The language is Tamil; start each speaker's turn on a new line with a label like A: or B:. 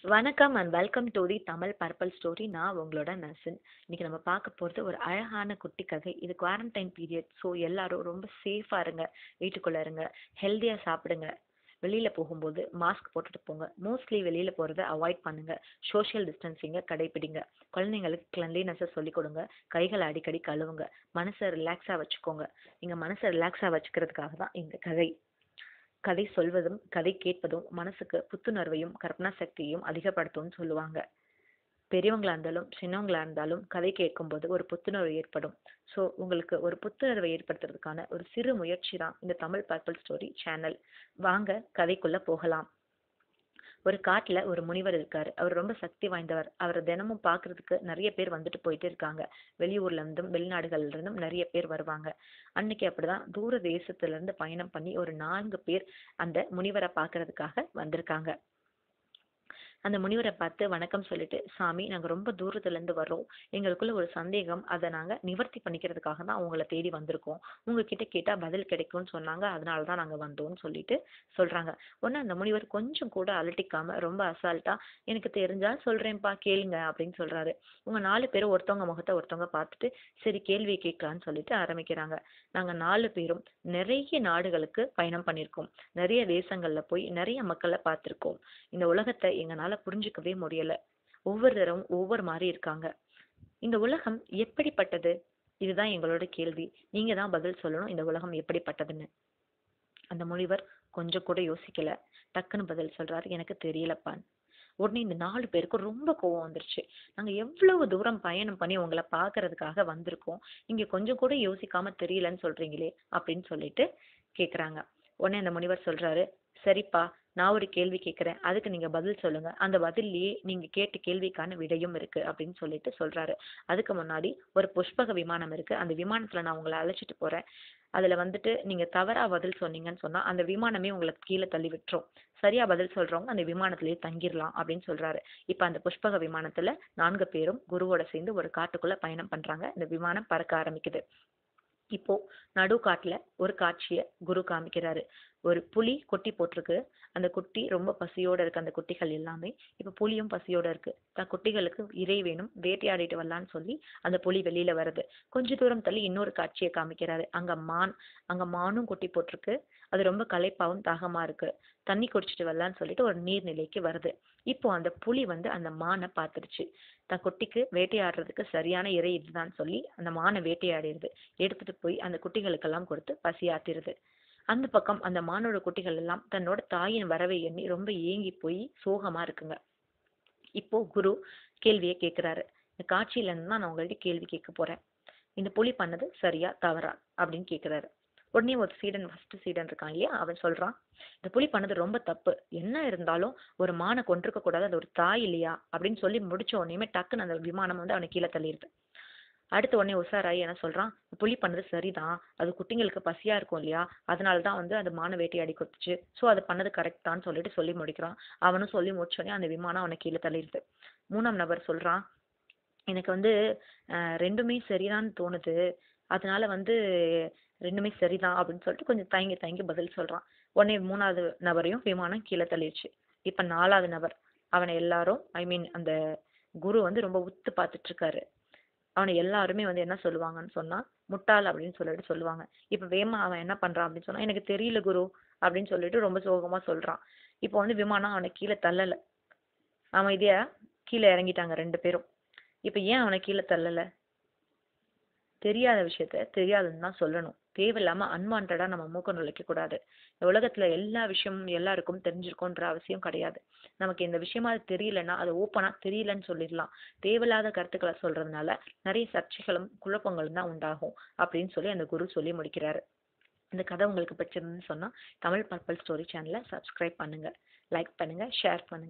A: வணக்கம் and welcome to the Tamil purple story நான் உங்களோட நர்சின் இன்னைக்கு நம்ம பார்க்க போகிறது ஒரு அழகான குட்டி கதை இது குவாரண்டைன் பீரியட் ஸோ எல்லாரும் ரொம்ப சேஃபாக இருங்க வீட்டுக்குள்ளே இருங்க ஹெல்த்தியாக சாப்பிடுங்க வெளியில் போகும்போது மாஸ்க் போட்டுட்டு போங்க மோஸ்ட்லி வெளியில் போகிறத அவாய்ட் பண்ணுங்க சோஷியல் டிஸ்டன்சிங்கை கடைப்பிடிங்க குழந்தைங்களுக்கு கிளன்லினஸை சொல்லிக் கொடுங்க கைகளை அடிக்கடி கழுவுங்க மனசை ரிலாக்ஸாக வச்சுக்கோங்க நீங்கள் மனசை ரிலாக்ஸாக வச்சுக்கிறதுக்காக தான் இந்த கதை கதை சொல்வதும் கதை கேட்பதும் மனசுக்கு புத்துணர்வையும் கற்பனா சக்தியையும் அதிகப்படுத்தும்னு சொல்லுவாங்க பெரியவங்களா இருந்தாலும் சின்னவங்களா இருந்தாலும் கதை கேட்கும்போது ஒரு புத்துணர்வு ஏற்படும் ஸோ உங்களுக்கு ஒரு புத்துணர்வை ஏற்படுத்துறதுக்கான ஒரு சிறு முயற்சி தான் இந்த தமிழ் பர்பிள் ஸ்டோரி சேனல் வாங்க கதைக்குள்ள போகலாம் ஒரு காட்டுல ஒரு முனிவர் இருக்காரு அவர் ரொம்ப சக்தி வாய்ந்தவர் அவரை தினமும் பார்க்கிறதுக்கு நிறைய பேர் வந்துட்டு போயிட்டு இருக்காங்க வெளியூர்ல இருந்தும் வெளிநாடுகள்ல இருந்தும் நிறைய பேர் வருவாங்க அன்னைக்கு அப்படிதான் தூர தேசத்துல இருந்து பயணம் பண்ணி ஒரு நான்கு பேர் அந்த முனிவரை பார்க்கிறதுக்காக வந்திருக்காங்க அந்த முனிவரை பார்த்து வணக்கம் சொல்லிட்டு சாமி நாங்க ரொம்ப தூரத்துல இருந்து வர்றோம் எங்களுக்குள்ள ஒரு சந்தேகம் அதை நாங்க நிவர்த்தி பண்ணிக்கிறதுக்காக தான் உங்களை தேடி வந்திருக்கோம் உங்ககிட்ட கேட்டா பதில் கிடைக்கும்னு சொன்னாங்க அதனால தான் நாங்க வந்தோம்னு சொல்லிட்டு சொல்றாங்க உடனே அந்த முனிவர் கொஞ்சம் கூட அலட்டிக்காம ரொம்ப அசால்ட்டா எனக்கு தெரிஞ்சா சொல்றேன்ப்பா கேளுங்க அப்படின்னு சொல்றாரு உங்க நாலு பேரும் ஒருத்தவங்க முகத்தை ஒருத்தவங்க பார்த்துட்டு சரி கேள்வி கேட்கலான்னு சொல்லிட்டு ஆரம்பிக்கிறாங்க நாங்க நாலு பேரும் நிறைய நாடுகளுக்கு பயணம் பண்ணியிருக்கோம் நிறைய தேசங்கள்ல போய் நிறைய மக்களை பார்த்திருக்கோம் இந்த உலகத்தை எங்களால புரிஞ்சுக்கவே முடியல ஒவ்வொரு தடவும் ஒவ்வொரு மாதிரி இருக்காங்க இந்த உலகம் எப்படிப்பட்டது இதுதான் எங்களோட கேள்வி நீங்க தான் பதில் சொல்லணும் இந்த உலகம் எப்படிப்பட்டதுன்னு அந்த முனிவர் கொஞ்சம் கூட யோசிக்கல டக்குன்னு பதில் சொல்றாரு எனக்கு தெரியலப்பான் உடனே இந்த நாலு பேருக்கு ரொம்ப கோவம் வந்துருச்சு நாங்க எவ்வளவு தூரம் பயணம் பண்ணி உங்களை பாக்குறதுக்காக வந்திருக்கோம் நீங்க கொஞ்சம் கூட யோசிக்காம தெரியலன்னு சொல்றீங்களே அப்படின்னு சொல்லிட்டு கேக்குறாங்க உடனே அந்த முனிவர் சொல்றாரு சரிப்பா நான் ஒரு கேள்வி கேட்கிறேன் அதுக்கு நீங்க பதில் சொல்லுங்க அந்த பதில்லயே நீங்க கேட்ட கேள்விக்கான விடையும் இருக்கு அப்படின்னு சொல்லிட்டு சொல்றாரு அதுக்கு முன்னாடி ஒரு புஷ்பக விமானம் இருக்கு அந்த விமானத்துல நான் உங்களை அழைச்சிட்டு போறேன் அதுல வந்துட்டு நீங்க தவறா பதில் சொன்னீங்கன்னு சொன்னா அந்த விமானமே உங்களுக்கு கீழே தள்ளி விட்டுரும் சரியா பதில் சொல்றவங்க அந்த விமானத்திலேயே தங்கிடலாம் அப்படின்னு சொல்றாரு இப்ப அந்த புஷ்பக விமானத்துல நான்கு பேரும் குருவோட சேர்ந்து ஒரு காட்டுக்குள்ள பயணம் பண்றாங்க இந்த விமானம் பறக்க ஆரம்பிக்குது இப்போ நடுக்காட்டுல ஒரு காட்சியை குரு காமிக்கிறாரு ஒரு புலி கொட்டி போட்டிருக்கு அந்த குட்டி ரொம்ப பசியோட இருக்கு அந்த குட்டிகள் எல்லாமே இப்ப புலியும் பசியோட இருக்கு தன் குட்டிகளுக்கு இறை வேணும் வேட்டையாடிட்டு வரலான்னு சொல்லி அந்த புலி வெளியில வருது கொஞ்ச தூரம் தள்ளி இன்னொரு காட்சியை காமிக்கிறாரு அங்க மான் அங்க மானும் கொட்டி போட்டிருக்கு அது ரொம்ப களைப்பாவும் தாகமா இருக்கு தண்ணி குடிச்சிட்டு வரலான்னு சொல்லிட்டு ஒரு நீர்நிலைக்கு வருது இப்போ அந்த புலி வந்து அந்த மானை பார்த்துருச்சு தன் குட்டிக்கு வேட்டையாடுறதுக்கு சரியான இறை இதுதான் சொல்லி அந்த மானை வேட்டையாடிடுது எடுத்துட்டு போய் அந்த குட்டிகளுக்கெல்லாம் கொடுத்து பசியாத்திருது அந்த பக்கம் அந்த மானோட குட்டிகள் எல்லாம் தன்னோட தாயின் வரவை எண்ணி ரொம்ப ஏங்கி போய் சோகமா இருக்குங்க இப்போ குரு கேள்வியை கேட்கிறாரு இந்த காட்சியில இருந்து தான் நான் உங்கள்ட்ட கேள்வி கேட்க போறேன் இந்த புலி பண்ணது சரியா தவறா அப்படின்னு கேக்குறாரு உடனே ஒரு சீடன் ஃபர்ஸ்ட் சீடன் இருக்கான் இல்லையா அவன் சொல்றான் இந்த புலி பண்ணது ரொம்ப தப்பு என்ன இருந்தாலும் ஒரு மானை கொண்டிருக்க கூடாது அது ஒரு தாய் இல்லையா அப்படின்னு சொல்லி முடிச்ச உடனே டக்குன்னு அந்த விமானம் வந்து அவனை கீழே தள்ளிடுது அடுத்த உடனே உஷாராயி என்ன சொல்றான் புலி பண்ணது சரிதான் அது குட்டிங்களுக்கு பசியா இருக்கும் இல்லையா அதனால தான் வந்து அது மான வேட்டையாடி கொடுத்துச்சு ஸோ அது பண்ணது கரெக்ட் தான் சொல்லிட்டு சொல்லி முடிக்கிறான் அவனும் சொல்லி முடிச்சோடனே அந்த விமானம் அவனை கீழே தள்ளிடுது மூணாம் நபர் சொல்றான் எனக்கு வந்து ரெண்டுமே சரிதான்னு தோணுது அதனால வந்து ரெண்டுமே சரிதான் அப்படின்னு சொல்லிட்டு கொஞ்சம் தயங்கி தயங்கி பதில் சொல்றான் உடனே மூணாவது நபரையும் விமானம் கீழே தள்ளிடுச்சு இப்ப நாலாவது நபர் அவனை எல்லாரும் ஐ மீன் அந்த குரு வந்து ரொம்ப உத்து பார்த்துட்டு இருக்காரு அவனை எல்லாருமே வந்து என்ன சொல்லுவாங்கன்னு சொன்னா முட்டாள் அப்படின்னு சொல்லிட்டு சொல்லுவாங்க இப்ப வேமா அவன் என்ன பண்றான் அப்படின்னு சொன்னா எனக்கு தெரியல குரு அப்படின்னு சொல்லிட்டு ரொம்ப சோகமா சொல்றான் இப்போ வந்து விமானம் அவனை கீழே தள்ளல அவன் இதே கீழே இறங்கிட்டாங்க ரெண்டு பேரும் இப்ப ஏன் அவனை கீழே தள்ளல தெரியாத விஷயத்த தெரியாதுன்னு தான் சொல்லணும் தேவையில்லாம அன்வான்டா நம்ம மூக்க நுழைக்க கூடாது இந்த உலகத்துல எல்லா விஷயமும் எல்லாருக்கும் தெரிஞ்சிருக்கும்ன்ற அவசியம் கிடையாது நமக்கு இந்த விஷயமா அது தெரியலன்னா அது ஓப்பனா தெரியலன்னு சொல்லிடலாம் தேவையில்லாத கருத்துக்களை சொல்றதுனால நிறைய சர்ச்சைகளும் குழப்பங்களும் தான் உண்டாகும் அப்படின்னு சொல்லி அந்த குரு சொல்லி முடிக்கிறாரு இந்த கதை உங்களுக்கு பிடிச்சிருந்துன்னு சொன்னா தமிழ் பர்பிள் ஸ்டோரி சேனலை சப்ஸ்கிரைப் பண்ணுங்க லைக் பண்ணுங்க ஷேர் பண்ணுங்க